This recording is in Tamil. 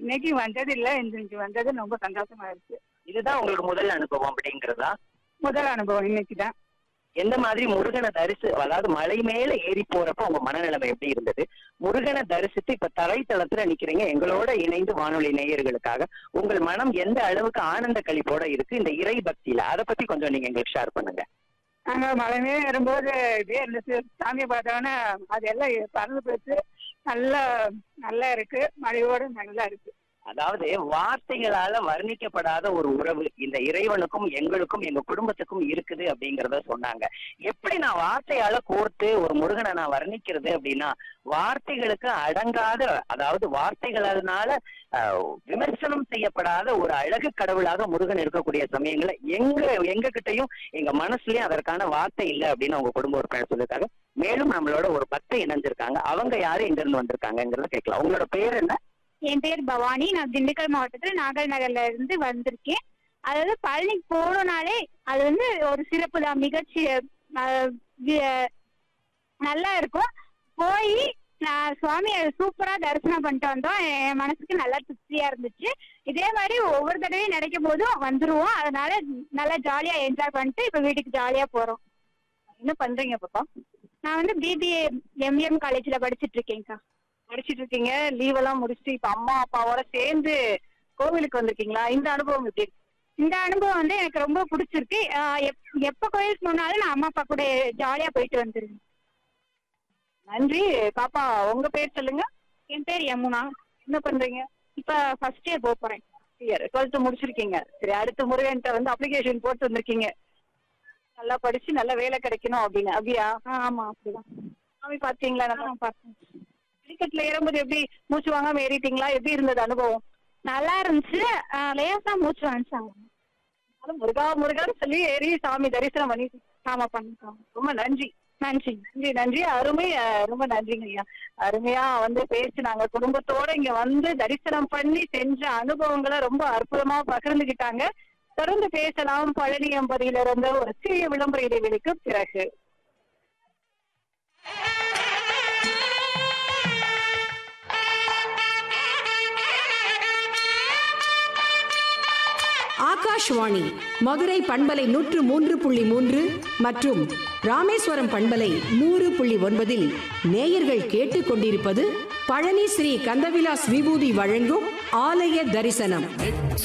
இன்னைக்கு வந்தது இல்ல இன்னைக்கு வந்தது ரொம்ப சந்தோஷமா இருக்கு இதுதான் உங்களுக்கு முதல் அனுபவம் அப்படிங்கிறதா முதல் அனுபவம் இன்னைக்கு தான் எந்த மாதிரி முருகனை தரிசி அதாவது மலை மேல ஏறி போறப்ப உங்க மனநிலைமை எப்படி இருந்தது முருகனை தரிசித்து இப்ப தரைத்தளத்துல நிக்கிறீங்க எங்களோட இணைந்து வானொலி நேயர்களுக்காக உங்கள் மனம் எந்த அளவுக்கு ஆனந்த கழிப்போட இருக்கு இந்த இறை பக்தியில அதை பத்தி கொஞ்சம் நீங்க எங்களுக்கு ஷேர் பண்ணுங்க நாங்க மலைமே வரும்போது இதே இருந்துச்சு சாமியை பார்த்தோன்னே அது எல்லாம் பறந்து போச்சு நல்லா நல்லா இருக்கு மழையோட நல்லா இருக்கு அதாவது வார்த்தைகளால வர்ணிக்கப்படாத ஒரு உறவு இந்த இறைவனுக்கும் எங்களுக்கும் எங்க குடும்பத்துக்கும் இருக்குது அப்படிங்கறத சொன்னாங்க எப்படி நான் வார்த்தையால கோர்த்து ஒரு முருகனை நான் வர்ணிக்கிறது அப்படின்னா வார்த்தைகளுக்கு அடங்காத அதாவது வார்த்தைகளால ஆஹ், விமர்சனம் செய்யப்படாத ஒரு அழகு கடவுளாக முருகன் இருக்கக்கூடிய சமயங்கள்ல எங்க எங்க கிட்டயும் எங்க மனசுலயும் அதற்கான வார்த்தை இல்லை அப்படின்னு அவங்க குடும்ப உறுப்பினர் சொல்லியிருக்காங்க மேலும் நம்மளோட ஒரு பக்தை இணைஞ்சிருக்காங்க அவங்க யாரு எங்க இருந்து வந்திருக்காங்கிறத கேட்கலாம் உங்களோட பேர் என்ன என் பேர் பவானி நான் திண்டுக்கல் மாவட்டத்துல நாகல் நகர்ல இருந்து வந்திருக்கேன் அதாவது பழனிக்கு போகணும்னாலே அது வந்து ஒரு சிறப்பு தான் மிகச்சி அஹ், வி- நல்லா இருக்கும் போய் நான் சுவாமியை சூப்பரா தரிசனம் பண்ணிட்டு வந்தோம் என் மனசுக்கு நல்லா திருப்தியா இருந்துச்சு இதே மாதிரி ஒவ்வொரு தடவையும் நினைக்கும் போதும் வந்துருவோம் அதனால நல்லா ஜாலியா என்ஜாய் பண்ணிட்டு இப்ப வீட்டுக்கு ஜாலியா போறோம் என்ன பண்றீங்க பாப்பா நான் வந்து பிபிஏ எம்எம் காலேஜ்ல படிச்சிட்டு இருக்கேன்க்கா படிச்சிட்டு இருக்கீங்க லீவ் எல்லாம் முடிச்சுட்டு இப்ப அம்மா அப்பாவோட சேர்ந்து கோவிலுக்கு வந்திருக்கீங்களா இந்த அனுபவம் எப்படி இருக்கு? இந்த அனுபவம் வந்து எனக்கு ரொம்ப பிடிச்சிருக்கு ஆஹ் எப்- எப்ப கோயிலுக்கு போனாலும் நான் அம்மா அப்பா கூட ஜாலியா போயிட்டு வந்துருவேன் நன்றி பாப்பா உங்க பேர் சொல்லுங்க என் பேர் யமுனா என்ன பண்றீங்க இப்ப ஃபர்ஸ்ட் இயர் போக போறேன் இயர் டுவெல்த் முடிச்சிருக்கீங்க சரி அடுத்த முருகன்ட்ட வந்து அப்ளிகேஷன் போட்டு வந்திருக்கீங்க நல்லா படிச்சு நல்ல வேலை கிடைக்கணும் அப்படின்னு அப்படியா ஆஹ் ஆமா அப்படிதான் சாமி பாத்தீங்களா நம்ம ஆஹ் பார்த்தேன். கிரிக்கெட்ல ஏறும்போது எப்படி மூச்சு வாங்காம ஏறிட்டீங்களா எப்படி இருந்தது அனுபவம் நல்லா இருந்துச்சு ஆஹ் லேசா மூச்சு வந்துச்சாங்க அதனால முருகா முருகான்னு சொல்லி ஏறி சாமி தரிசனம் பண்ணி ஆமா பண்ணிருக்கோம் ரொம்ப நன்றி நன்றி நன்றி நன்றி அருமை அஹ், ரொம்ப நன்றிங்க ஐயா அருமையா வந்து பேசினாங்க குடும்பத்தோட இங்க வந்து தரிசனம் பண்ணி செஞ்ச அனுபவங்களை ரொம்ப அற்புதமா பகிர்ந்துகிட்டாங்க தொடர்ந்து பேசலாம் பழனி எம்பதியில இருந்த ஒரு சிறிய விளம்பர இடைவெளிக்கு பிறகு ஆகாஷ்வாணி மதுரை பண்பலை நூற்று மூன்று புள்ளி மூன்று மற்றும் ராமேஸ்வரம் பண்பலை நூறு புள்ளி ஒன்பதில் நேயர்கள் கேட்டுக்கொண்டிருப்பது பழனி ஸ்ரீ கந்தவிலாஸ் விபூதி வழங்கும் ஆலய தரிசனம்